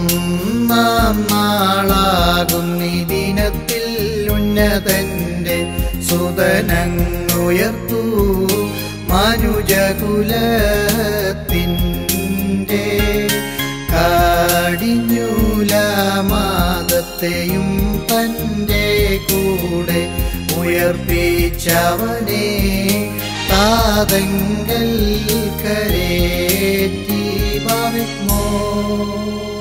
ഒന്നാം നാളാകും ഈ ദിനത്തിൽ ഉന്നതന്റെ സുതനങ്ങുയർത്തു മനുജകുലത്തിൻ്റെ കാടിഞ്ഞൂലമാദത്തെയും തൻ്റെ കൂടെ ഉയർപ്പിച്ചവനെ താതങ്കൽ കരേറ്റി ഭാവിമോ